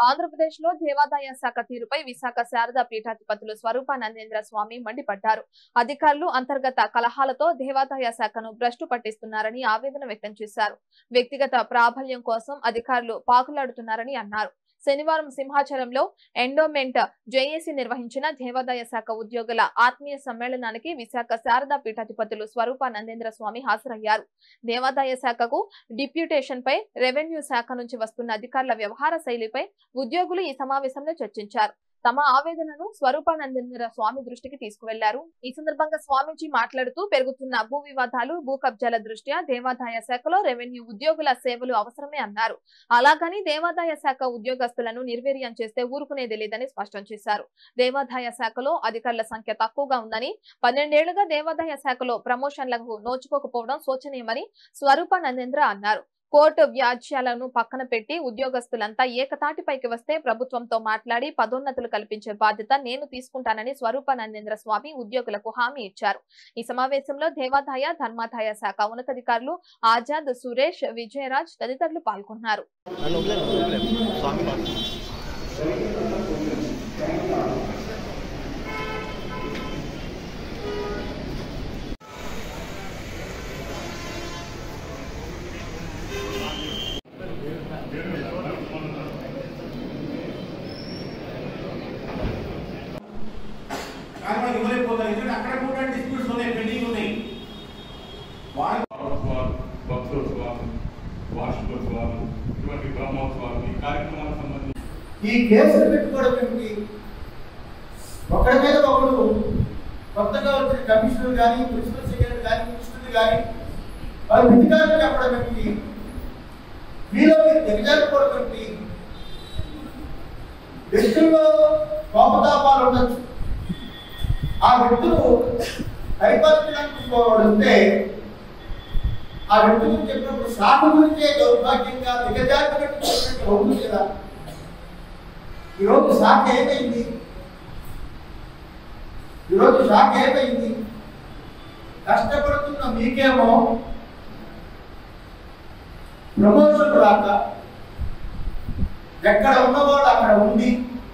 ఆంధ్రప్రదేశ్ లో దేవాదాయ శాఖ తీరుపై విశాఖ శారదా పీఠాధిపతులు స్వరూపానందేంద్ర స్వామి మండిపడ్డారు అధికారులు అంతర్గత కలహాలతో దేవాదాయ శాఖను భ్రష్టు పట్టిస్తున్నారని ఆవేదన వ్యక్తం చేశారు వ్యక్తిగత ప్రాబల్యం కోసం అధికారులు పాకులాడుతున్నారని అన్నారు శనివారం సింహాచలంలో ఎండోమెంట్ జేఏసీ నిర్వహించిన దేవాదాయ శాఖ ఉద్యోగుల ఆత్మీయ సమ్మేళనానికి విశాఖ శారదా పీఠాధిపతులు స్వరూపానందేంద్ర స్వామి హాజరయ్యారు దేవాదాయ శాఖకు డిప్యూటేషన్ పై రెవెన్యూ శాఖ నుంచి వస్తున్న అధికారుల వ్యవహార శైలిపై ఉద్యోగులు ఈ సమావేశంలో చర్చించారు తమ ఆవేదనను స్వరూపానందేంద్ర స్వామి దృష్టికి తీసుకువెళ్లారు ఈ సందర్భంగా స్వామీజీ మాట్లాడుతూ పెరుగుతున్న భూ వివాదాలు భూ కబ్జాల దృష్ట్యా దేవాదాయ శాఖలో రెవెన్యూ ఉద్యోగుల సేవలు అవసరమే అన్నారు అలాగని దేవాదాయ శాఖ ఉద్యోగస్తులను నిర్వీర్యం చేస్తే ఊరుకునేది లేదని స్పష్టం చేశారు దేవాదాయ శాఖలో అధికారుల సంఖ్య తక్కువగా ఉందని పన్నెండేళ్లుగా దేవాదాయ శాఖలో ప్రమోషన్లకు నోచుకోకపోవడం శోచనీయమని స్వరూపానందేంద్ర అన్నారు కోర్టు వ్యాజ్యాలను పక్కన పెట్టి ఉద్యోగస్తులంతా ఏకతాటిపైకి వస్తే ప్రభుత్వంతో మాట్లాడి పదోన్నతులు కల్పించే బాధ్యత నేను తీసుకుంటానని స్వరూపానందేంద్ర స్వామి ఉద్యోగులకు హామీ ఇచ్చారు ఈ సమావేశంలో దేవాదాయ ధర్మాదాయ శాఖ ఉన్నతాధికారులు ఆజాద్ సురేష్ విజయరాజ్ తదితరులు పాల్గొన్నారు అలా వదిలేను, వదిలేను. స్వామి పాట. కానీ మనకి ఇవ్వలేకపోతారు ఎందుకంటే అక్కడ కూడా డిస్ప్యూట్స్ ఉన్నాయి పెండింగ్ ఉన్నాయి వాళ్ళు వారోత్సవాలు భక్తోత్సవాలు వార్షికోత్సవాలు ఇటువంటి బ్రహ్మోత్సవాలు ఈ కార్యక్రమాలకు సంబంధించి ఈ కేసులు పెట్టుకోవడం ఏమిటి ఒకరి మీద ఒకడు కొత్తగా వచ్చిన కమిషనర్ కానీ ప్రిన్సిపల్ సెక్రటరీ కానీ మినిస్టర్లు కానీ వాళ్ళ అధికారులు చెప్పడం ఏమిటి మీలో మీరు దిగజారిపోవడం ఏమిటి వ్యక్తుల్లో కోపతాపాలు ఉండొచ్చు ఆ వ్యక్తులు పరిపాలించడానికి ఆ వ్యక్తి గురించి చెప్పినప్పుడు సాగు గురించే దౌర్భాగ్యంగా దిగజారినట్టు చెప్పినట్టు అవుతుంది కదా ఈరోజు శాఖ ఏమైంది ఈరోజు శాఖ ఏమైంది కష్టపడుతున్న మీకేమో ప్రమోషన్ రాక ఎక్కడ ఉన్నవాడు అక్కడ ఉంది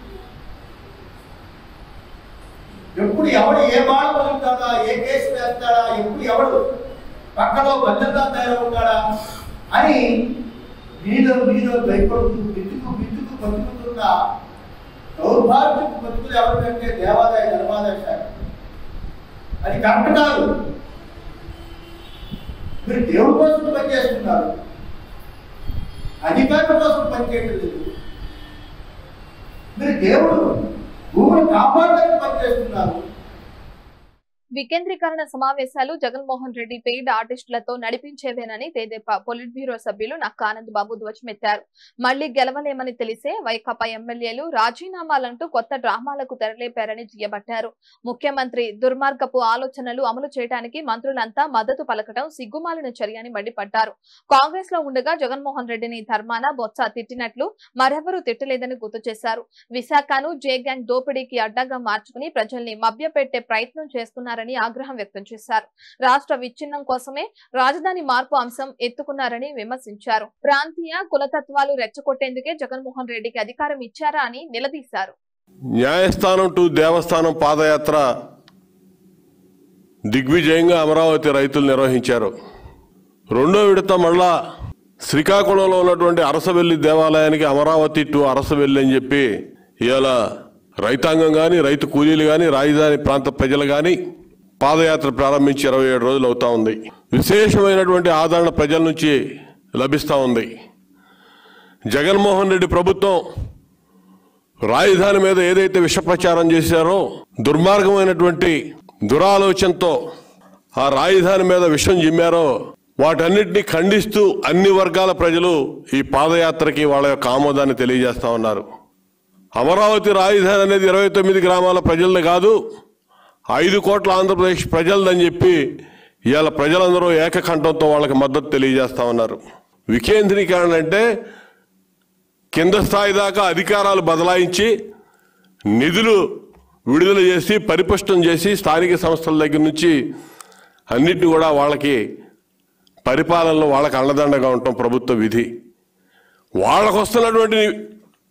ఎప్పుడు ఎవడు ఏ బాధ పొందుతాడా ఏ కేసు వేస్తాడా ఎప్పుడు ఎవడు పక్కలో భద్రతా తయారవుతాడా అని మీలో మీలో భయపడుతూ బిద్దుకు బిద్దుకు బతుకుతున్న దౌర్భాగ్యపు బతుకులు ఎవరికంటే దేవాదాయ ధర్మాదాయ శాఖ అది కరెక్ట్ కాదు మీరు దేవుడి కోసం పనిచేస్తున్నారు అధికారుల కోసం పనిచేయటం లేదు మీరు దేవుడు భూమిని కాపాడడానికి పనిచేస్తున్నారు వికేంద్రీకరణ సమావేశాలు జగన్మోహన్ రెడ్డి పెయిడ్ ఆర్టిస్టులతో నడిపించేవేనని తెదేపా పొలిట్ బ్యూరో సభ్యులు నక్కా ఆనంద్ బాబు ధ్వజమెత్తారు మళ్లీ గెలవలేమని తెలిసే వైకాపా ఎమ్మెల్యేలు రాజీనామాలంటూ కొత్త డ్రామాలకు తెరలేపారని దుయ్యబట్టారు ముఖ్యమంత్రి దుర్మార్గపు ఆలోచనలు అమలు చేయడానికి మంత్రులంతా మద్దతు పలకడం సిగ్గుమాలిన చర్య అని మండిపడ్డారు కాంగ్రెస్ లో ఉండగా జగన్మోహన్ రెడ్డిని ధర్మాన బొత్స తిట్టినట్లు మరెవరూ తిట్టలేదని గుర్తు చేశారు విశాఖను జే గ్యాంగ్ దోపిడీకి అడ్డగా మార్చుకుని ప్రజల్ని మభ్యపెట్టే ప్రయత్నం చేస్తున్నారని ఆగ్రహం వ్యక్తం చేశారు రాష్ట్ర విచ్ఛిన్నం కోసమే రాజధాని మార్పు అంశం ఎత్తుకున్నారని విమర్శించారు ప్రాంతీయ కులతత్వాలు రెచ్చగొట్టేందుకే జగన్మోహన్ రెడ్డికి అధికారం ఇచ్చారా అని నిలదీశారు న్యాయస్థానం టు దేవస్థానం పాదయాత్ర దిగ్విజయంగా అమరావతి రైతులు నిర్వహించారు రెండో విడత మళ్ళా శ్రీకాకుళంలో ఉన్నటువంటి అరసవెల్లి దేవాలయానికి అమరావతి టు అరసవెల్లి అని చెప్పి ఇవాళ రైతాంగం కానీ రైతు కూలీలు కానీ రాజధాని ప్రాంత ప్రజలు కానీ పాదయాత్ర ప్రారంభించి ఇరవై ఏడు రోజులు అవుతా ఉంది విశేషమైనటువంటి ఆదరణ ప్రజల నుంచి లభిస్తూ ఉంది జగన్మోహన్ రెడ్డి ప్రభుత్వం రాజధాని మీద ఏదైతే విష ప్రచారం చేశారో దుర్మార్గమైనటువంటి దురాలోచనతో ఆ రాజధాని మీద విషం జిమ్మారో వాటన్నిటిని ఖండిస్తూ అన్ని వర్గాల ప్రజలు ఈ పాదయాత్రకి వాళ్ళ యొక్క ఆమోదాన్ని తెలియజేస్తా ఉన్నారు అమరావతి రాజధాని అనేది ఇరవై తొమ్మిది గ్రామాల ప్రజలది కాదు ఐదు కోట్ల ఆంధ్రప్రదేశ్ ప్రజలదని చెప్పి ఇవాళ ప్రజలందరూ ఏకకంఠంతో వాళ్ళకి మద్దతు తెలియజేస్తా ఉన్నారు వికేంద్రీకరణ అంటే కింద స్థాయి దాకా అధికారాలు బదలాయించి నిధులు విడుదల చేసి పరిపుష్టం చేసి స్థానిక సంస్థల దగ్గర నుంచి అన్నిటిని కూడా వాళ్ళకి పరిపాలనలో వాళ్ళకి అండదండగా ఉండటం ప్రభుత్వ విధి వాళ్ళకు వస్తున్నటువంటి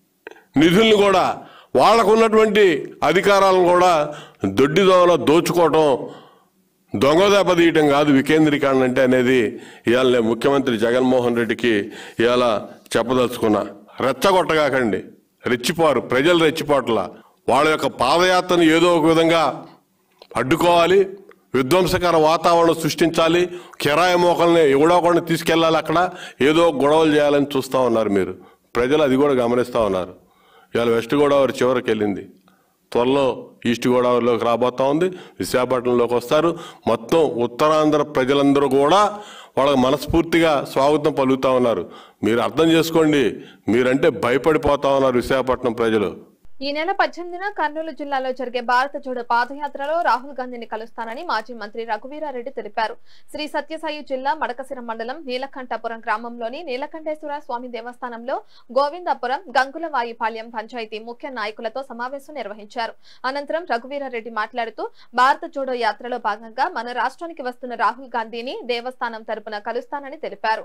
నిధుల్ని కూడా వాళ్ళకు ఉన్నటువంటి అధికారాలను కూడా దొడ్డిదోవలో దోచుకోవటం దొంగ దెబ్బతీయటం కాదు వికేంద్రీకరణ అంటే అనేది ఇవాళ నేను ముఖ్యమంత్రి జగన్మోహన్ రెడ్డికి ఇవాళ చెప్పదలుచుకున్నా రెచ్చగొట్టగాకండి రెచ్చిపోరు ప్రజలు రెచ్చిపోవట్లా వాళ్ళ యొక్క పాదయాత్రను ఏదో ఒక విధంగా అడ్డుకోవాలి విధ్వంసకర వాతావరణం సృష్టించాలి కిరాయి మోకల్ని ఎవడో ఒకరిని తీసుకెళ్ళాలి అక్కడ ఏదో గొడవలు చేయాలని చూస్తూ ఉన్నారు మీరు ప్రజలు అది కూడా గమనిస్తూ ఉన్నారు ఇవాళ వెస్ట్ గోదావరి చివరికి వెళ్ళింది త్వరలో ఈస్ట్ గోదావరిలోకి రాబోతా ఉంది విశాఖపట్నంలోకి వస్తారు మొత్తం ఉత్తరాంధ్ర ప్రజలందరూ కూడా వాళ్ళకి మనస్ఫూర్తిగా స్వాగతం పలుకుతా ఉన్నారు మీరు అర్థం చేసుకోండి మీరంటే భయపడిపోతా ఉన్నారు విశాఖపట్నం ప్రజలు ఈ నెల పద్దెనిమిదిన కర్నూలు జిల్లాలో జరిగే భారత జోడో పాదయాత్రలో రాహుల్ గాంధీని కలుస్తానని మాజీ మంత్రి రఘువీరారెడ్డి తెలిపారు శ్రీ సత్యసాయి జిల్లా మడకసిర మండలం నీలకంఠపురం గ్రామంలోని నీలకంఠేశ్వర స్వామి దేవస్థానంలో గోవిందాపురం గంగులవాయిపాళ్యం పంచాయతీ ముఖ్య నాయకులతో సమావేశం నిర్వహించారు అనంతరం రఘువీరారెడ్డి మాట్లాడుతూ భారత జోడో యాత్రలో భాగంగా మన రాష్ట్రానికి వస్తున్న రాహుల్ గాంధీని దేవస్థానం తరపున కలుస్తానని తెలిపారు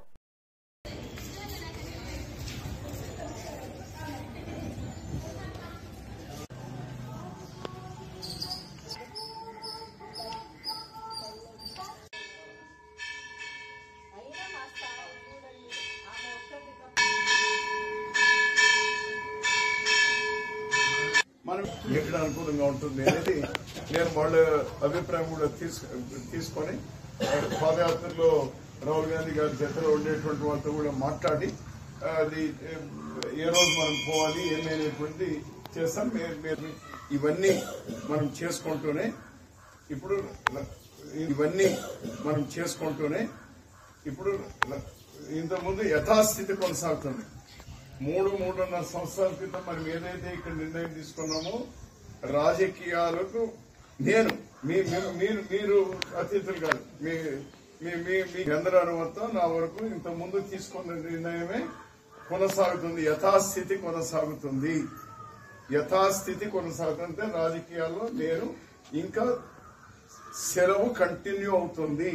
మనం ఎక్కడ అనుకూలంగా ఉంటుంది అనేది నేను వాళ్ళ అభిప్రాయం కూడా తీసు తీసుకొని పాదయాత్రలో రాహుల్ గాంధీ గారి చేతిలో ఉండేటువంటి వాళ్ళతో కూడా మాట్లాడి ఆ, అది ఏ, ఏ రోజు మనం పోవాలి ఏమి అనేటువంటి చేస్తాం మే- మే- ఇవన్నీ మనం చేసుకుంటూనే ఇప్పుడు ఇవన్నీ మనం చేసుకుంటూనే ఇప్పుడు ఇంతకుముందు యథాస్థితి కొనసాగుతుంది మూడు మూడున్నర సంవత్సరాల క్రితం మనం ఏదైతే ఇక్కడ నిర్ణయం తీసుకున్నామో రాజకీయాలకు నేను మీ మీ- మీరు మీరు అతిథులు కాదు మీ మీ మీ మీ అందరి అనుమతితో నా వరకు ఇంత ముందు తీసుకున్న నిర్ణయమే కొనసాగుతుంది యథాస్థితి కొనసాగుతుంది యథాస్థితి కొనసాగుతుంటే రాజకీయాల్లో నేను ఇంకా సెలవు కంటిన్యూ అవుతుంది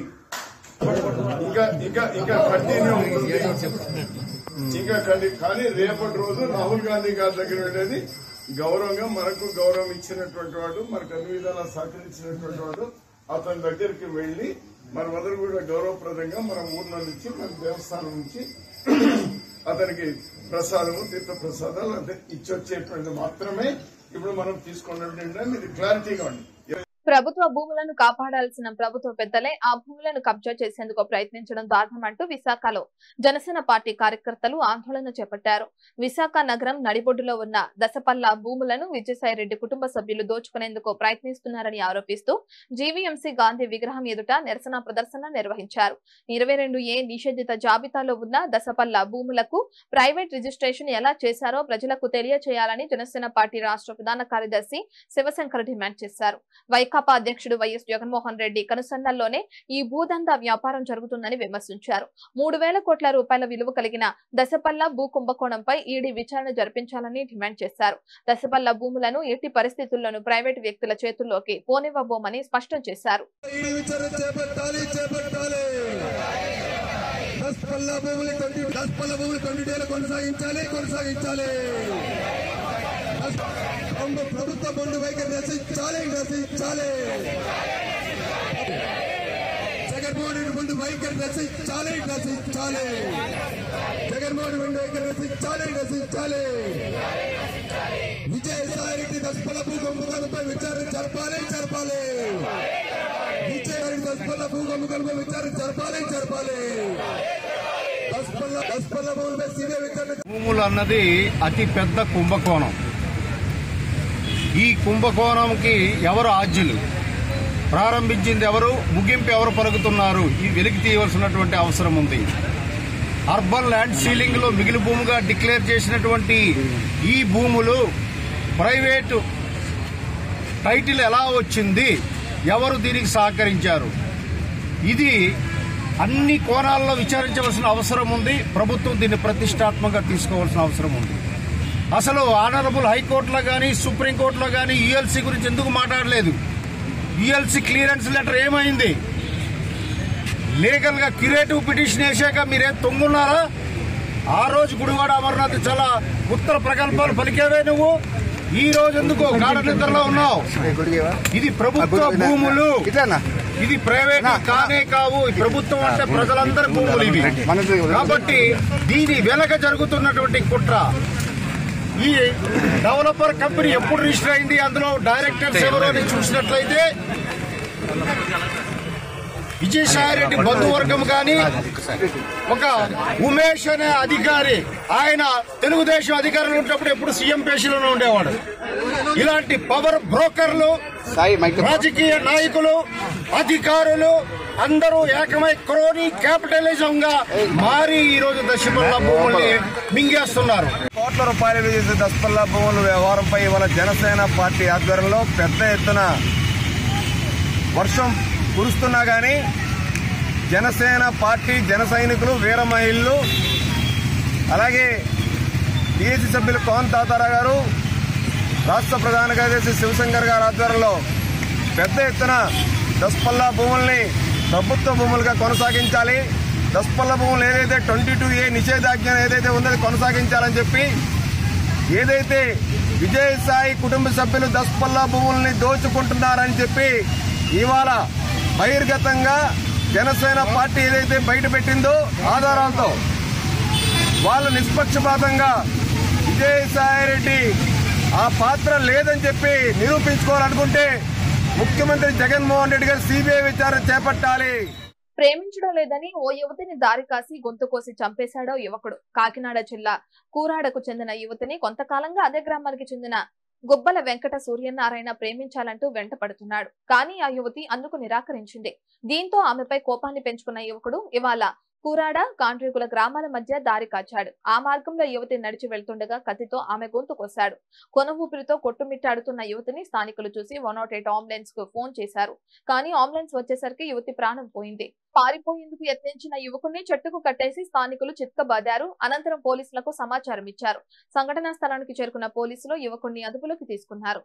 ఇంకా ఇంకా ఇంకా కంటిన్యూ అవుతుంది ఇంకా కంటి- కానీ రేపటి రోజు రాహుల్ గాంధీ గారి దగ్గర వెళ్ళేది గౌరవంగా మనకు గౌరవం ఇచ్చినటువంటి వాడు మనకు అన్ని విధాలా సహకరించినటువంటి వాడు అతని దగ్గరికి వెళ్లి మనమందరం కూడా గౌరవప్రదంగా మన ఊర్లో నుంచి మన దేవస్థానం నుంచి అతనికి ప్రసాదము తీర్థ ప్రసాదాలు అంటే ఇచ్చొచ్చేటువంటి మాత్రమే ఇప్పుడు మనం తీసుకున్నటువంటి నిర్ణయం ఇది క్లారిటీగా ఉంది ప్రభుత్వ భూములను కాపాడాల్సిన ప్రభుత్వ పెద్దలే ఆ భూములను కబ్జా చేసేందుకు ప్రయత్నించడం దారుణమంటూ విశాఖలో జనసేన పార్టీ కార్యకర్తలు ఆందోళన చేపట్టారు విశాఖ నగరం నడిబొడ్డులో ఉన్న దశపల్ల భూములను విజయసాయిరెడ్డి కుటుంబ సభ్యులు దోచుకునేందుకు ప్రయత్నిస్తున్నారని ఆరోపిస్తూ జీవీఎంసీ గాంధీ విగ్రహం ఎదుట నిరసన ప్రదర్శన నిర్వహించారు ఇరవై రెండు ఏ నిషేధిత జాబితాలో ఉన్న దశపల్ల భూములకు ప్రైవేట్ రిజిస్ట్రేషన్ ఎలా చేశారో ప్రజలకు తెలియచేయాలని జనసేన పార్టీ రాష్ట్ర ప్రధాన కార్యదర్శి శివశంకర్ డిమాండ్ చేశారు వైకాపా అధ్యక్షుడు వైఎస్ జగన్మోహన్ రెడ్డి కనుసన్నల్లోనే ఈ భూదందా వ్యాపారం జరుగుతుందని విమర్శించారు మూడు వేల కోట్ల రూపాయల విలువ కలిగిన దశపల్ల భూ కుంభకోణంపై ఈడీ విచారణ జరిపించాలని డిమాండ్ చేశారు దశపల్ల భూములను ఎట్టి పరిస్థితుల్లోనూ ప్రైవేటు వ్యక్తుల చేతుల్లోకి పోనివ్వబోమని స్పష్టం చేశారు ఈ విచారణ చేపట్టాలి చేపట్టాలి దస్పల్ల భూములు కొన్ని దస్పల్ల భూములు కొన్ని డేలు కొనసాగించాలి కొనసాగించాలి దస్- బొండు ప్రభుత్వ బొండు వైఖరి రచించాలి రచించాలి జగన్మోహన్ రెడ్డి బొండు వైఖరి రచించాలి రచించాలి జగన్మోహన్ రెడ్డి వైఖరి రచించాలి రచించాలి విజయసాయి రెడ్డి దస్పల్ల భూ కుంభకోణంపై విచారణ జరపాలి జరపాలి విజయవాడ దస్పల్ల భూగముఖంపై విచారణ జరపాలి జరపాలి దస్పల్ల దస్పల్ల భూమిపై సీనియర్ విచారణ భూములు అన్నది అతి పెద్ద కుంభకోణం ఈ కుంభకోణంకి ఎవరు ఆద్యులు ప్రారంభించింది ఎవరు ముగింపు ఎవరు పలుకుతున్నారు ఈ వెలికి తీయవలసినటువంటి అవసరం ఉంది అర్బన్ ల్యాండ్ సీలింగ్ లో మిగిలి భూమిగా డిక్లేర్ చేసినటువంటి ఈ భూములు ప్రైవేటు టైటిల్ ఎలా వచ్చింది ఎవరు దీనికి సహకరించారు ఇది అన్ని కోణాల్లో విచారించవలసిన అవసరం ఉంది ప్రభుత్వం దీన్ని ప్రతిష్టాత్మకంగా తీసుకోవాల్సిన అవసరం ఉంది అసలు ఆనరబుల్ హైకోర్టులో కానీ సుప్రీంకోర్టులో కానీ యుఎల్సీ గురించి ఎందుకు మాట్లాడలేదు యుఎల్సీ క్లియరెన్స్ లెటర్ ఏమైంది లీగల్ గా క్యూరేటివ్ పిటిషన్ వేసాక మీరేం తొంగున్నారా ఆ రోజు గుడివాడ అమర్నాథ్ చాలా ఉత్తర ప్రగల్భాలు పలికేవే నువ్వు ఈ రోజు ఎందుకు గాఢ నిద్రలో ఉన్నావు ఇది ప్రభుత్వ భూములు ఇది ప్రైవేట్ కానే కావు ఈ ప్రభుత్వం అంటే ప్రజలందరి భూములు ఇవి కాబట్టి దీని వెనక జరుగుతున్నటువంటి కుట్ర ఈ డెవలపర్ కంపెనీ ఎప్పుడు రిజిస్టర్ అయింది అందులో డైరెక్టర్స్ ఎవరు అని చూసినట్లయితే విజయసాయి రెడ్డి బంధువర్గం కానీ ఒక ఉమేష్ అనే అధికారి ఆయన తెలుగుదేశం అధికారులు ఉన్నప్పుడు ఎప్పుడు సీఎం పేషీలోనే ఉండేవాడు ఇలాంటి పవర్ బ్రోకర్లు రాజకీయ నాయకులు అధికారులు అందరూ ఏకమై క్రోనీ క్యాపిటలిజం గా మారి ఈ రోజు దశపల్ల భూముల్ని మింగేస్తున్నారు కోట్ల రూపాయలు చేసే దస్పల్లా భూముల వ్యవహారంపై ఇవాళ జనసేన పార్టీ ఆధ్వర్యంలో పెద్ద ఎత్తున వర్షం కురుస్తున్నా కానీ జనసేన పార్టీ జన సైనికులు వీర మహిళలు అలాగే టీఏసీ సభ్యులు పవన్ తాతారా గారు రాష్ట్ర ప్రధాన కార్యదర్శి శివశంకర్ గారి ఆధ్వర్యంలో పెద్ద ఎత్తున దస్పల్లా భూముల్ని ప్రభుత్వ భూములుగా కొనసాగించాలి దస్పల్ల భూములు ఏదైతే ట్వంటీ టూ ఏ నిషేధాజ్ఞ ఏదైతే ఉందో అది కొనసాగించాలని చెప్పి ఏదైతే విజయసాయి కుటుంబ సభ్యులు దస్పల్లా భూముల్ని దోచుకుంటున్నారని చెప్పి ఇవాళ బహిర్గతంగా జనసేన పార్టీ ఏదైతే బయట పెట్టిందో ఆధారాలతో వాళ్ళు నిష్పక్షపాతంగా విజయసాయి రెడ్డి ఆ పాత్ర లేదని చెప్పి నిరూపించుకోవాలనుకుంటే ముఖ్యమంత్రి జగన్మోహన్ రెడ్డి గారు సిబిఐ విచారణ చేపట్టాలి ప్రేమించడం లేదని ఓ యువతిని దారి కాసి గొంతు కోసి చంపేశాడో యువకుడు కాకినాడ జిల్లా కూరాడకు చెందిన యువతిని కొంతకాలంగా అదే గ్రామానికి చెందిన గుబ్బల వెంకట సూర్యనారాయణ ప్రేమించాలంటూ వెంటపడుతున్నాడు కానీ ఆ యువతి అందుకు నిరాకరించింది దీంతో ఆమెపై కోపాన్ని పెంచుకున్న యువకుడు ఇవాళ కూరాడ కాండ్రిగుల గ్రామాల మధ్య దారి కాచాడు ఆ మార్గంలో యువతి నడిచి వెళ్తుండగా కత్తితో ఆమె గొంతు కోశాడు కొన ఊపిరితో కొట్టుమిట్టాడుతున్న యువతిని స్థానికులు చూసి వన్ నాట్ ఎయిట్ అంబులెన్స్ కు ఫోన్ చేశారు కానీ అంబులెన్స్ వచ్చేసరికి యువతి ప్రాణం పోయింది పారిపోయేందుకు యత్నించిన యువకుడిని చెట్టుకు కట్టేసి స్థానికులు చిత్కబాదారు అనంతరం పోలీసులకు సమాచారం ఇచ్చారు సంఘటనా స్థలానికి చేరుకున్న పోలీసులు యువకుడిని అదుపులోకి తీసుకున్నారు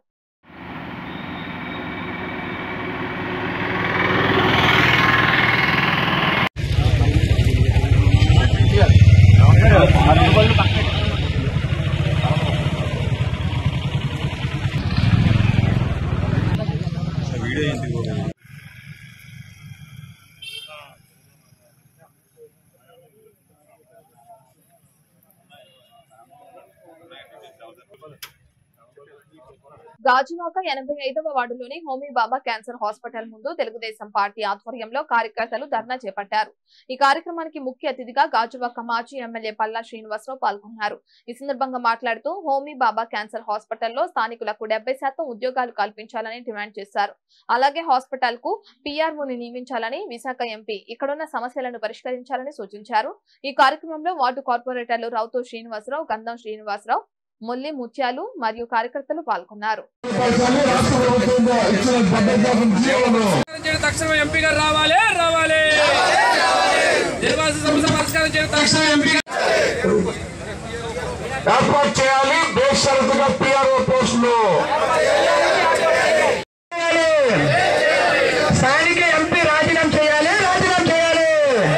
గాజువాక ఎనభై ఐదవ వార్డులోని హోమీ బాబా క్యాన్సర్ హాస్పిటల్ ముందు తెలుగుదేశం పార్టీ ఆధ్వర్యంలో కార్యకర్తలు ధర్నా చేపట్టారు ఈ కార్యక్రమానికి ముఖ్య అతిథిగా గాజువాక మాజీ ఎమ్మెల్యే పల్లా శ్రీనివాసరావు పాల్గొన్నారు ఈ సందర్భంగా మాట్లాడుతూ హోమీ బాబా క్యాన్సర్ హాస్పిటల్లో స్థానికులకు డెబ్బై శాతం ఉద్యోగాలు కల్పించాలని డిమాండ్ చేశారు అలాగే హాస్పిటల్ కు పీఆర్ఓని నియమించాలని విశాఖ ఎంపీ ఇక్కడున్న సమస్యలను పరిష్కరించాలని సూచించారు ఈ కార్యక్రమంలో వార్డు కార్పొరేటర్లు రౌతు శ్రీనివాసరావు గంధం శ్రీనివాసరావు ముల్లి ముత్యాలు మరియు కార్యకర్తలు పాల్గొన్నారు చేయడం తక్షణం ఎంపీ గారు రావాలి రావాలి నిర్వాసిత సమస్య పరిష్కారం చేయడం తక్షణం ఎంపీ ఏర్పాటు చేయాలి బేషరతుగా పిఆర్ఓ పోస్టులు స్థానిక ఎంపీ రాజీనామా చేయాలి రాజీనామా చేయాలి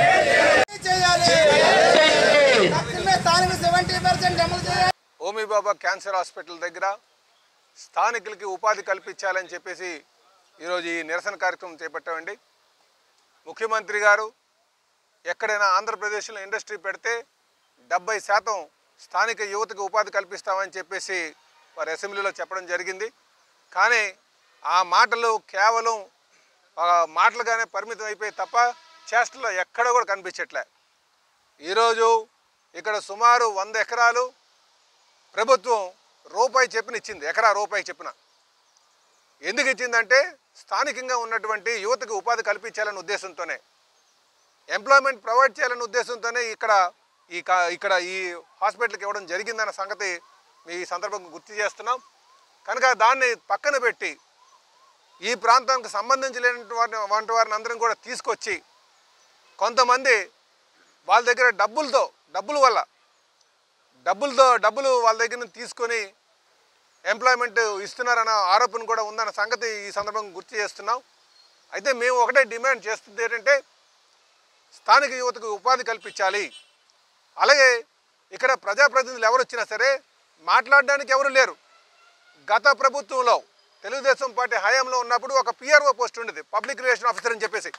హోమీ బాబా క్యాన్సర్ హాస్పిటల్ దగ్గర స్థానికులకి ఉపాధి కల్పించాలని చెప్పేసి ఈరోజు ఈ నిరసన కార్యక్రమం చేపట్టామండి ముఖ్యమంత్రి గారు ఎక్కడైనా ఆంధ్రప్రదేశ్లో ఇండస్ట్రీ పెడితే డెబ్బై శాతం స్థానిక యువతకు ఉపాధి కల్పిస్తామని చెప్పేసి వారి అసెంబ్లీలో చెప్పడం జరిగింది కానీ ఆ మాటలు కేవలం ఆ, మాటలుగానే పరిమితం అయిపోయి తప్ప చేష్టలో ఎక్కడ కూడా కనిపించట్లే ఈరోజు ఇక్కడ సుమారు వంద ఎకరాలు ప్రభుత్వం రూపాయి చెప్పిన ఇచ్చింది ఎకరా రూపాయి చెప్పిన ఎందుకు ఇచ్చిందంటే స్థానికంగా ఉన్నటువంటి యువతకు ఉపాధి కల్పించాలనే ఉద్దేశంతోనే ఎంప్లాయ్మెంట్ ప్రొవైడ్ చేయాలనే ఉద్దేశంతోనే ఇక్కడ ఈ కా- ఇక్కడ ఈ హాస్పిటల్కి ఇవ్వడం జరిగిందన్న సంగతి మీ ఈ సందర్భంగా గుర్తు చేస్తున్నాం కనుక దాన్ని పక్కన పెట్టి ఈ ప్రాంతానికి సంబంధించలేని వారిని వంటి వారిని అందరం కూడా తీసుకొచ్చి కొంతమంది వాళ్ళ దగ్గర డబ్బులతో డబ్బుల వల్ల డబ్బులతో డబ్బులు వాళ్ళ దగ్గర నుంచి తీసుకొని ఎంప్లాయ్మెంట్ ఇస్తున్నారన్న ఆరోపణ కూడా ఉందన్న సంగతి ఈ సందర్భంగా గుర్తు చేస్తున్నాం అయితే మేము ఒకటే డిమాండ్ చేస్తుంది ఏంటంటే స్థానిక యువతకు ఉపాధి కల్పించాలి అలాగే ఇక్కడ ప్రజాప్రతినిధులు ఎవరు వచ్చినా సరే మాట్లాడడానికి ఎవరు లేరు గత ప్రభుత్వంలో తెలుగుదేశం పార్టీ హయాంలో ఉన్నప్పుడు ఒక పిఆర్ఓ పోస్ట్ ఉండేది పబ్లిక్ రిలేషన్ ఆఫీసర్ అని చెప్పేసి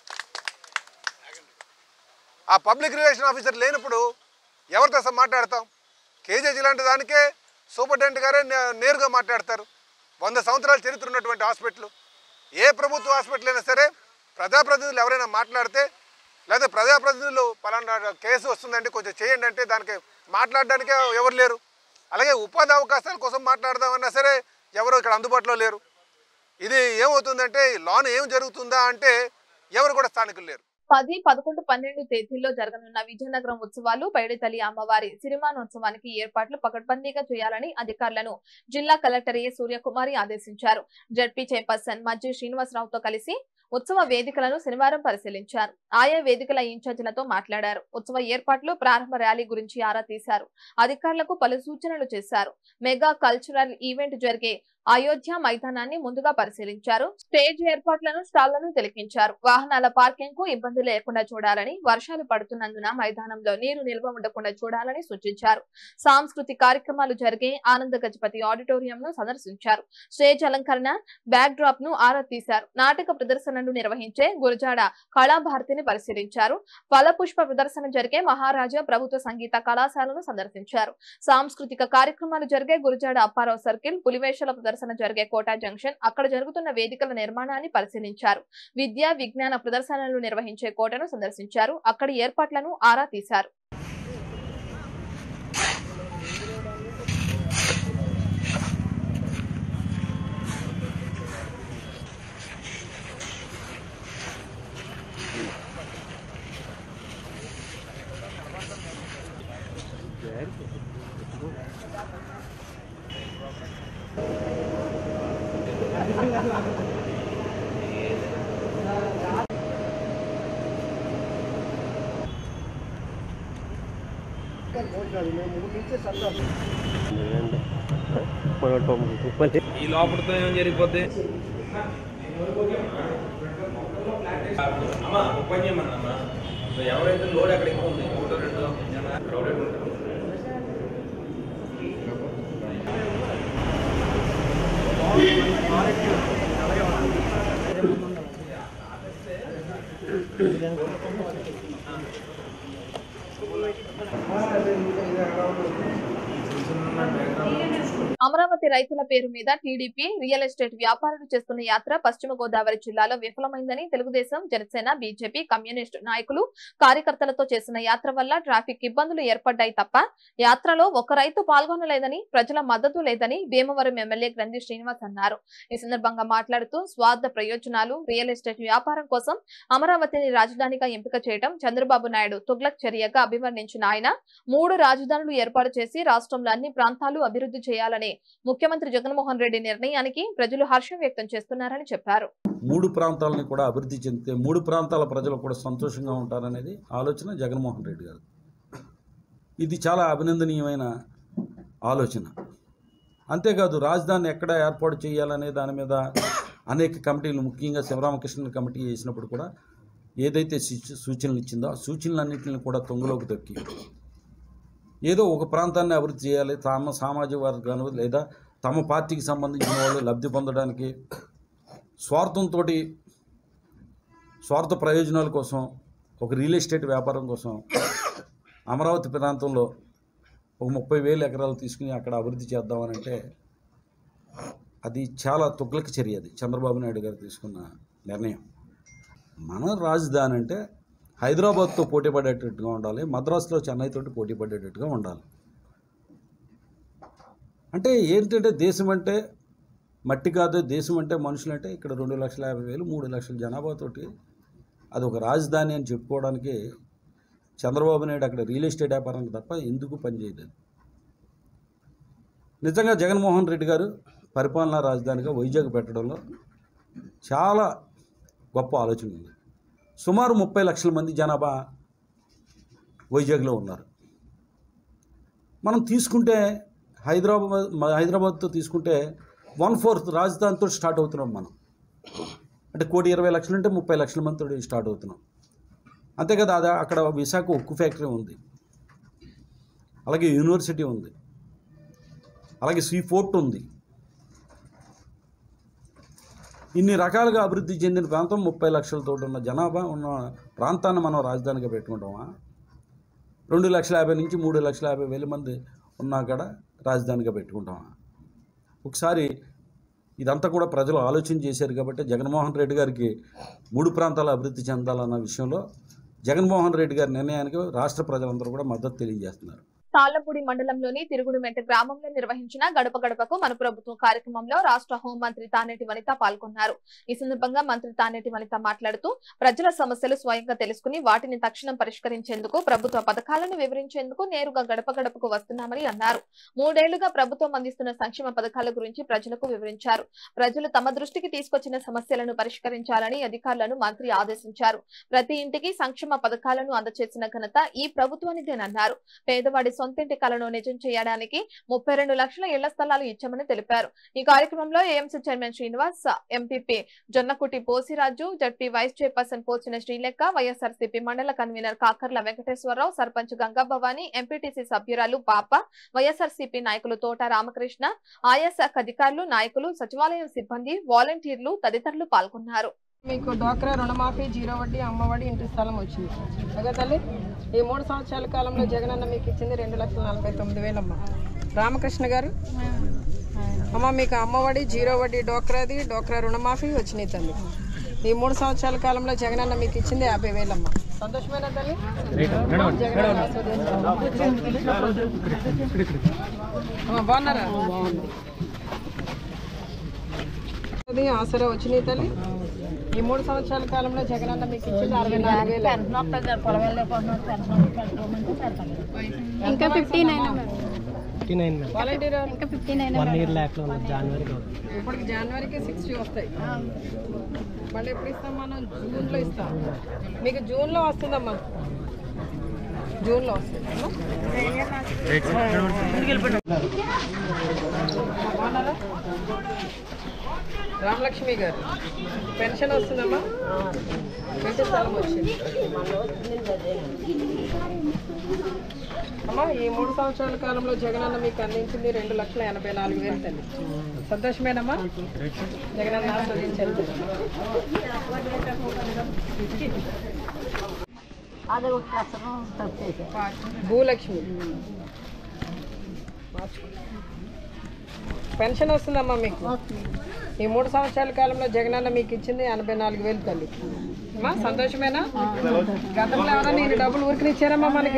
ఆ పబ్లిక్ రిలేషన్ ఆఫీసర్ లేనప్పుడు ఎవరితో అసలు మాట్లాడతాం కేజీజీ లాంటి దానికే సూపరింటెండెంట్ గారే నే- నేరుగా మాట్లాడతారు వంద సంవత్సరాల చరిత్ర ఉన్నటువంటి హాస్పిటల్ ఏ ప్రభుత్వ హాస్పిటల్ అయినా సరే ప్రజాప్రతినిధులు ఎవరైనా మాట్లాడితే లేదా ప్రజాప్రతినిధులు పలానా కేసు వస్తుందంటే కొంచెం చేయండి అంటే దానికి మాట్లాడడానికే ఎవరు లేరు అలాగే ఉపాధి అవకాశాల కోసం మాట్లాడదామన్నా సరే ఎవరు ఇక్కడ అందుబాటులో లేరు ఇది ఏమవుతుందంటే లోన్ ఏం జరుగుతుందా అంటే ఎవరు కూడా స్థానికులు లేరు పది పదకొండు పన్నెండు తేదీల్లో జరగనున్న విజయనగరం ఉత్సవాలు పైడితల్లి అమ్మవారి సిరిమానోత్సవానికి ఏర్పాట్లు పకడ్బందీగా చేయాలని అధికారులను జిల్లా కలెక్టర్ ఏ సూర్యకుమారి ఆదేశించారు జడ్పీ చైర్పర్సన్ మజ్జి శ్రీనివాసరావుతో కలిసి ఉత్సవ వేదికలను శనివారం పరిశీలించారు ఆయా వేదికల ఇన్ఛార్జీలతో మాట్లాడారు ఉత్సవ ఏర్పాట్లు ప్రారంభ ర్యాలీ గురించి ఆరా తీశారు అధికారులకు పలు సూచనలు చేశారు మెగా కల్చరల్ ఈవెంట్ జరిగే అయోధ్య మైదానాన్ని ముందుగా పరిశీలించారు స్టేజ్ ఏర్పాట్లను స్టాళ్లను తిలకించారు వాహనాల పార్కింగ్ కు ఇబ్బంది లేకుండా చూడాలని వర్షాలు పడుతున్నందున మైదానంలో నీరు నిల్వ ఉండకుండా చూడాలని సూచించారు సాంస్కృతిక కార్యక్రమాలు జరిగే ఆనంద గజపతి ఆడిటోరియం ను సందర్శించారు స్టేజ్ అలంకరణ బ్యాక్ డ్రాప్ ను ఆరా తీశారు నాటక ప్రదర్శనలు నిర్వహించే గురజాడ కళాభారతిని పరిశీలించారు ఫలపుష్ప ప్రదర్శన జరిగే మహారాజా ప్రభుత్వ సంగీత కళాశాలను సందర్శించారు సాంస్కృతిక కార్యక్రమాలు జరిగే గురజాడ అప్పారావు సర్కిల్ పులివేషల ప్రదర్శన జరిగే కోటా జంక్షన్ అక్కడ జరుగుతున్న వేదికల నిర్మాణాన్ని పరిశీలించారు విద్యా విజ్ఞాన ప్రదర్శనలు నిర్వహించే కోటను సందర్శించారు అక్కడి ఏర్పాట్లను ఆరా తీశారు ఈ లోపలతో ఏం జరిగిపోద్ది అమ్మా పని చేయమన్నా అమ్మా ఎవరైతే లోడ్ ఎక్కడ ఎక్కువ ఉంది ఒకటో రెండు క్రౌడెడ్ ఉంటారు అమరావతి రైతుల పేరు మీద టీడీపీ రియల్ ఎస్టేట్ వ్యాపారులు చేస్తున్న యాత్ర పశ్చిమ గోదావరి జిల్లాలో విఫలమైందని తెలుగుదేశం జనసేన బీజేపీ కమ్యూనిస్టు నాయకులు కార్యకర్తలతో చేసిన యాత్ర వల్ల ట్రాఫిక్ ఇబ్బందులు ఏర్పడ్డాయి తప్ప యాత్రలో ఒక రైతు పాల్గొనలేదని ప్రజల మద్దతు లేదని భీమవరం ఎమ్మెల్యే గ్రంథి శ్రీనివాస్ అన్నారు ఈ సందర్భంగా మాట్లాడుతూ స్వార్థ ప్రయోజనాలు రియల్ ఎస్టేట్ వ్యాపారం కోసం అమరావతిని రాజధానిగా ఎంపిక చేయడం చంద్రబాబు నాయుడు తుగ్లక్ చర్యగా అభివర్ణించిన ఆయన మూడు రాజధానులు ఏర్పాటు చేసి రాష్ట్రంలో అన్ని ప్రాంతాలు అభివృద్ధి చేయాలనే ముఖ్యమంత్రి జగన్మోహన్ రెడ్డి నిర్ణయానికి ప్రజలు హర్షం వ్యక్తం చేస్తున్నారని చెప్పారు మూడు ప్రాంతాలని కూడా అభివృద్ధి చెందితే మూడు ప్రాంతాల ప్రజలు కూడా సంతోషంగా ఉంటారనేది ఆలోచన జగన్మోహన్ రెడ్డి గారు ఇది చాలా అభినందనీయమైన ఆలోచన అంతేకాదు రాజధాని ఎక్కడ ఏర్పాటు చేయాలనే దాని మీద అనేక కమిటీలు ముఖ్యంగా శివరామకృష్ణ కమిటీ చేసినప్పుడు కూడా ఏదైతే సూచ- సూచనలు ఇచ్చిందో ఆ సూచనలన్నింటిని కూడా తొంగలోకి తొక్కి ఏదో ఒక ప్రాంతాన్ని అభివృద్ధి చేయాలి తమ సామాజిక వర్గాలు లేదా తమ పార్టీకి సంబంధించిన వాళ్ళు లబ్ధి పొందడానికి స్వార్థంతో స్వార్థ ప్రయోజనాల కోసం ఒక రియల్ ఎస్టేట్ వ్యాపారం కోసం అమరావతి ప్రాంతంలో ఒక ముప్పై వేల ఎకరాలు తీసుకుని అక్కడ అభివృద్ధి చేద్దామని అంటే అది చాలా తుగ్లక చర్య అది చంద్రబాబు నాయుడు గారు తీసుకున్న నిర్ణయం మన రాజధాని అంటే హైదరాబాద్తో పోటీ పడేటట్టుగా ఉండాలి మద్రాసులో చెన్నైతోటి పోటీ పడేటట్టుగా ఉండాలి అంటే ఏంటంటే దేశం అంటే మట్టి కాదు దేశం అంటే మనుషులు అంటే ఇక్కడ రెండు లక్షల యాభై వేలు మూడు లక్షల జనాభాతోటి అది ఒక రాజధాని అని చెప్పుకోవడానికి చంద్రబాబు నాయుడు అక్కడ రియల్ ఎస్టేట్ వ్యాపారానికి తప్ప ఎందుకు పనిచేయలేదు నిజంగా జగన్మోహన్ రెడ్డి గారు పరిపాలనా రాజధానిగా వైజాగ్ పెట్టడంలో చాలా గొప్ప ఆలోచన ఉంది సుమారు ముప్పై లక్షల మంది జనాభా వైజాగ్లో ఉన్నారు మనం తీసుకుంటే హైదరాబాద్ మ- హైదరాబాద్తో తీసుకుంటే వన్ ఫోర్త్ రాజధానితో స్టార్ట్ అవుతున్నాం మనం అంటే కోటి ఇరవై లక్షలు అంటే ముప్పై లక్షల మందితో స్టార్ట్ అవుతున్నాం అంతే కదా అది అక్కడ విశాఖ ఉక్కు ఫ్యాక్టరీ ఉంది అలాగే యూనివర్సిటీ ఉంది అలాగే సీ ఫోర్ట్ ఉంది ఇన్ని రకాలుగా అభివృద్ధి చెందిన ప్రాంతం ముప్పై లక్షలతో ఉన్న జనాభా ఉన్న ప్రాంతాన్ని మనం రాజధానిగా పెట్టుకుంటామా రెండు లక్షల యాభై నుంచి మూడు లక్షల యాభై వేల మంది ఉన్నా కూడా రాజధానిగా పెట్టుకుంటామా ఒకసారి ఇదంతా కూడా ప్రజలు ఆలోచన చేశారు కాబట్టి జగన్మోహన్ రెడ్డి గారికి మూడు ప్రాంతాల అభివృద్ధి చెందాలన్న విషయంలో జగన్మోహన్ రెడ్డి గారి నిర్ణయానికి రాష్ట్ర ప్రజలందరూ కూడా మద్దతు తెలియజేస్తున్నారు తాళ్లపూడి మండలంలోని తిరుగుడుమెట్ట గ్రామంలో నిర్వహించిన గడప గడపకు మన ప్రభుత్వం కార్యక్రమంలో రాష్ట్ర హోంమంత్రి తానేటి వనిత పాల్గొన్నారు ఈ సందర్భంగా మంత్రి తానేటి వనిత మాట్లాడుతూ ప్రజల సమస్యలు స్వయంగా తెలుసుకుని వాటిని తక్షణం పరిష్కరించేందుకు ప్రభుత్వ పథకాలను వివరించేందుకు నేరుగా గడప గడపకు వస్తున్నామని అన్నారు మూడేళ్లుగా ప్రభుత్వం అందిస్తున్న సంక్షేమ పథకాల గురించి ప్రజలకు వివరించారు ప్రజలు తమ దృష్టికి తీసుకొచ్చిన సమస్యలను పరిష్కరించాలని అధికారులను మంత్రి ఆదేశించారు ప్రతి ఇంటికి సంక్షేమ పథకాలను అందచేసిన ఘనత ఈ ప్రభుత్వానిదేనన్నారు పేదవాడి సొంతింటి కలను నిజం చేయడానికి ముప్పై రెండు లక్షల ఇళ్ల స్థలాలు ఇచ్చామని తెలిపారు ఈ కార్యక్రమంలో AMC chairman Srinivas MPP Jonnakuti Posiraju ZP vice chairperson Pochina Srilekha YSRCP mandal convener Kakarla Venkateswara Rao sarpanch Ganga Bhavani MPTC సభ్యురాలు పాప వైఎస్ఆర్సీపీ నాయకులు తోట రామకృష్ణ ఆయా శాఖ అధికారులు నాయకులు సచివాలయం సిబ్బంది వాలంటీర్లు తదితరులు పాల్గొన్నారు మీకు డ్వాక్రా రుణమాఫీ జీరో వడ్డీ అమ్మఒడి ఇంటి స్థలం వచ్చింది అదే తల్లి ఈ మూడు సంవత్సరాల కాలంలో జగనన్న మీకు ఇచ్చింది రెండు లక్షల నలభై తొమ్మిది వేలమ్మ రామకృష్ణ గారు అమ్మ మీకు అమ్మఒడి జీరో వడ్డీ డోక్రాది డోక్రా రుణమాఫీ వచ్చినాయి తల్లి ఈ మూడు సంవత్సరాల కాలంలో జగనన్న మీకు ఇచ్చింది యాభై వేలమ్మ సంతోషమైన తల్లి జగనన్న అమ్మ, బాగున్నారా అది ఆసరా వచ్చినాయి తల్లి ఈ మూడు సంవత్సరాల కాలంలో జగనన్న మీకు ఇచ్చింది అరవై నాలుగు వేలు ఇంకా fifty nine fifty nine madam volunteer ఇంకా ఫిఫ్టీ నైన్ వన్ ఇయర్ ల్యాక్లో ఉన్నది జనవరికి ఇప్పటికి జనవరికి సిక్స్టీ వస్తాయి మళ్ళీ ఎప్పుడు ఇస్తాం మనం జూన్లో ఇస్తాం మీకు జూన్లో వస్తుందమ్మా జూన్లో వస్తుంది బాగున్నారా? రామలక్ష్మి గారు పెన్షన్ వస్తుందమ్మా ఇంటి స్థలం వచ్చింది అమ్మా ఈ మూడు సంవత్సరాల కాలంలో జగనన్న మీకు అందించింది రెండు లక్షల ఎనభై నాలుగు వేలు తల్లి సంతోషమేనమ్మా జగనన్న ఆస్వాదించారు అది ఒక కష్టం తప్పేసా భూలక్ష్మి పెన్షన్ వస్తుందమ్మా మీకు ఈ మూడు సంవత్సరాల కాలంలో జగనన్న మీకు ఇచ్చింది ఎనభై నాలుగు వేలు తల్లి అమ్మా సంతోషమేనా గతంలో ఎవరైనా నేను డబ్బులు ఊరికి ఇచ్చారమ్మా మనకి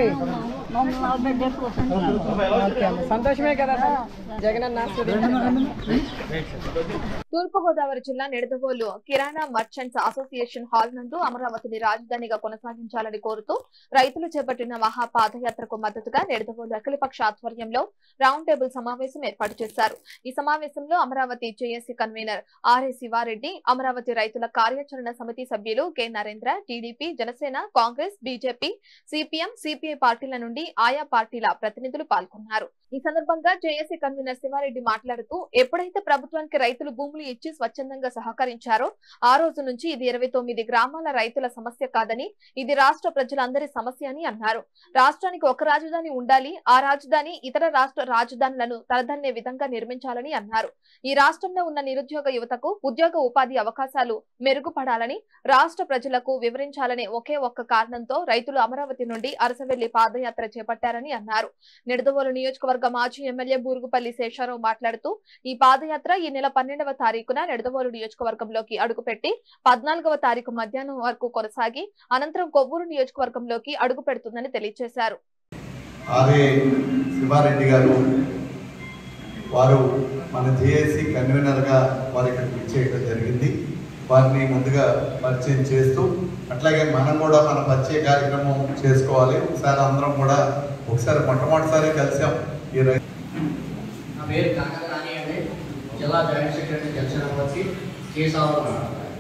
ఓకే అమ్మా సంతోషమే కదా జగనన్న ఆస్వాదించారు తూర్పుగోదావరి జిల్లా Nidadavolu kirana merchants association hall నందు అమరావతిని రాజధానిగా కొనసాగించాలని కోరుతూ రైతులు చేపట్టిన మహా పాదయాత్రకు మద్దతుగా నిడదవోలు అఖిలపక్ష ఆధ్వర్యంలో రౌండ్ టేబుల్ సమావేశం ఏర్పాటు చేశారు ఈ సమావేశంలో Amaravati JAC convener RA Siva Reddy Amaravati రైతుల కార్యాచరణ సమితి సభ్యులు K Narendra TDP Janasena Congress BJP CPM CPI పార్టీల నుండి ఆయా పార్టీల ప్రతినిధులు పాల్గొన్నారు ఈ సందర్భంగా జేఏసీ కన్వీనర్ శివారెడ్డి మాట్లాడుతూ ఎప్పుడైతే ప్రభుత్వానికి రైతులు భూములు ఇచ్చి స్వచ్ఛందంగా సహకరించారో ఆ రోజు నుంచి ఇది ఇరవై తొమ్మిది గ్రామాల రైతుల సమస్య కాదని ఇది రాష్ట్ర ప్రజలందరి సమస్య అని అన్నారు రాష్ట్రానికి ఒక రాజధాని ఉండాలి ఆ రాజధాని ఇతర రాష్ట్ర రాజధానులను తలదన్నే విధంగా నిర్మించాలని అన్నారు ఈ రాష్ట్రంలో ఉన్న నిరుద్యోగ యువతకు ఉద్యోగ ఉపాధి అవకాశాలు మెరుగుపడాలని రాష్ట్ర ప్రజలకు వివరించాలనే ఒకే ఒక్క కారణంతో రైతులు అమరావతి నుండి అరసవెల్లి పాదయాత్ర చేపట్టారని అన్నారు నిడదవోలు నియోజకవర్గ మాజీ ఎమ్మెల్యే బూరుగుపల్లి శేషారావు మాట్లాడుతూ ఈ పాదయాత్ర ఈ నెల పన్నెండవ తారీఖున నిడదవోలు నియోజకవర్గంలోకి అడుగుపెట్టి పద్నాలుగవ తారీఖు మధ్యాహ్నం వరకు కొనసాగి అనంతరం కొవ్వూరు నియోజకవర్గంలోకి అడుగు పెడుతుందని తెలియజేశారు ఆర్ఏ శివారెడ్డి గారు వారు మన జేఏసీ కన్వీనర్గా వారు ఇక్కడికి ఇచ్చేయడం జరిగింది వారిని ముందుగా పరిచయం చేస్తూ అట్లాగే మనం కూడా మన పరిచయ కార్యక్రమం చేసుకోవాలి ఒకసారి అందరం కూడా ఒకసారి మొట్టమొదటిసారి కలిసాం ఈ రై నా పేరు కాకర రాణి అండి జిల్లా జాయింట్ సెక్రటరీ జనసేనపతి కేసావరం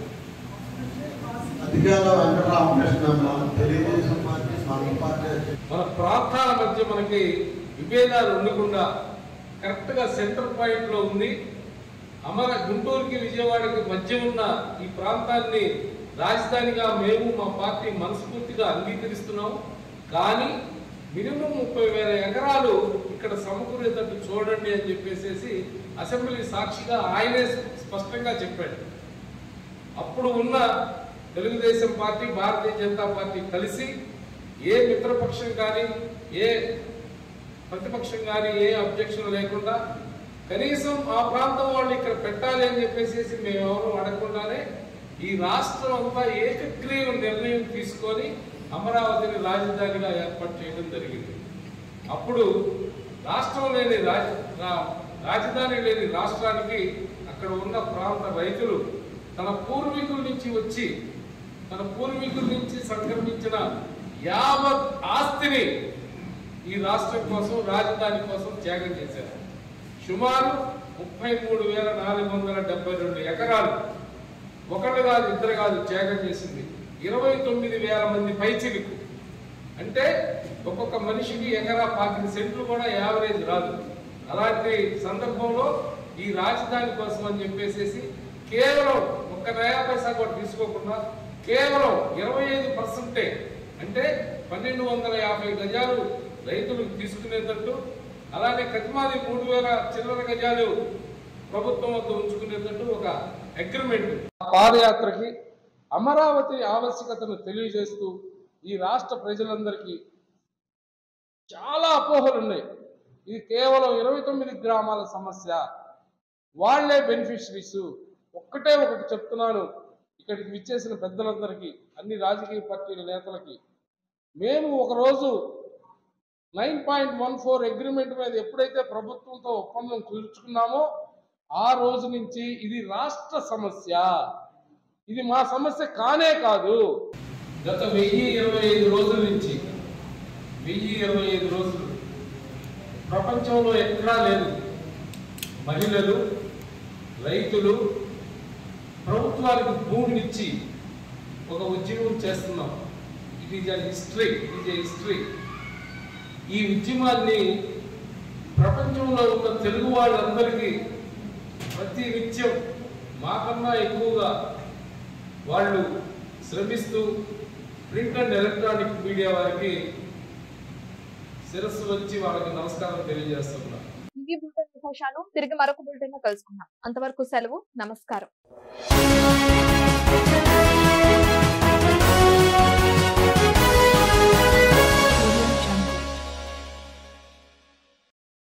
అధికార వెంకటరామకృష్ణ తెలుగుదేశం పార్టీ స్వామి పార్టీ మన ప్రాంతాల మధ్య మనకి విభేదాలు ఉండకుండా కరెక్ట్గా సెంటర్ పాయింట్లో ఉంది అమర గుంటూరుకి విజయవాడకి మధ్య ఉన్న ఈ ప్రాంతాన్ని రాజధానిగా మేము మా పార్టీ మనస్ఫూర్తిగా అంగీకరిస్తున్నాం కానీ మినిమం ముప్పై వేల ఎకరాలు ఇక్కడ సమకూరేటట్టు చూడండి అని చెప్పేసి అసెంబ్లీ సాక్షిగా ఆయనే స్పష్టంగా చెప్పాడు అప్పుడు ఉన్న తెలుగుదేశం పార్టీ భారతీయ జనతా పార్టీ కలిసి ఏ మిత్రపక్షం కానీ ఏ ప్రతిపక్షం కానీ ఏ అబ్జెక్షన్ లేకుండా కనీసం ఆ ప్రాంతం వాళ్ళు ఇక్కడ పెట్టాలి అని చెప్పేసి మేము ఎవరు అడగకుండానే ఈ రాష్ట్రం అంతా ఏకగ్రీవ నిర్ణయం తీసుకొని అమరావతిని రాజధానిగా ఏర్పాటు చేయడం జరిగింది అప్పుడు రాష్ట్రం లేని రాజ రా- రాజధాని లేని రాష్ట్రానికి అక్కడ ఉన్న ప్రాంత రైతులు తన పూర్వీకుల నుంచి వచ్చి తన పూర్వీకుల నుంచి సంక్రమించిన యావత్ ఆస్తిని ఈ రాష్ట్రం కోసం రాజధాని కోసం త్యాగం చేశారు సుమారు ముప్పై మూడు వేల నాలుగు వందల డెబ్బై రెండు ఎకరాలు ఒకళ్ళు కాదు ఇద్దరు కాదు త్యాగం చేసింది ఇరవై తొమ్మిది వేల మంది పైచిలుకు అంటే ఒక్కొక్క మనిషికి ఎకరా పాతిక సెంట్లు కూడా యావరేజ్ రాదు అలాంటి సందర్భంలో ఈ రాజధాని కోసం అని చెప్పేసి కేవలం ఒక్క నయా పైసా కూడా తీసుకోకుండా కేవలం ఇరవై ఐదు పర్సెంటే అంటే పన్నెండు వందల యాభై గజాలు రైతులు తీసుకునేటట్టు అలానే కతిమాది మూడు వేల చిల్లర గజాలు ప్రభుత్వం వద్ద ఉంచుకునేటట్టు ఒక అగ్రిమెంట్ పాదయాత్రకి అమరావతి ఆవశ్యకతను తెలియజేస్తూ ఈ రాష్ట్ర ప్రజలందరికీ చాలా అపోహలు ఉన్నాయి ఇది కేవలం ఇరవై తొమ్మిది గ్రామాల సమస్య వాళ్లే బెనిఫిషరీస్ ఒక్కటే ఒకటి చెప్తున్నాను ఇక్కడికి విచ్చేసిన పెద్దలందరికీ అన్ని రాజకీయ పార్టీల నేతలకి మేము ఒకరోజు nine point one four agreement మీద ఎప్పుడైతే ప్రభుత్వంతో ఒప్పందం కుదుర్చుకున్నామో ఆ రోజు నుంచి ఇది రాష్ట్ర సమస్య ఇది మా సమస్య కానే కాదు గత వెయ్యి ఇరవై ఐదు రోజుల నుంచి వెయ్యి ఇరవై ఐదు రోజులు ప్రపంచంలో ఎక్కడా లేదు మహిళలు రైతులు ప్రభుత్వానికి భూమినిచ్చి ఒక ఉద్యమం చేస్తున్నాం it is a history it is a history ఈ ఉద్యమాన్ని ప్రపంచంలో ఉన్న తెలుగు వాళ్ళందరికీ ప్రతి నిత్యం మాకన్నా ఎక్కువగా వాళ్ళు శ్రమిస్తూ ప్రింట్ అండ్ ఎలక్ట్రానిక్ మీడియా వారికి శిరస్సు వచ్చి వాళ్ళకి నమస్కారం తెలియజేస్తున్నా ఇవి బులెటిన్ విశేషాలు తిరిగి మరొక బులెటిన్ లో కలుసుకుందాం అంతవరకు సెలవు నమస్కారం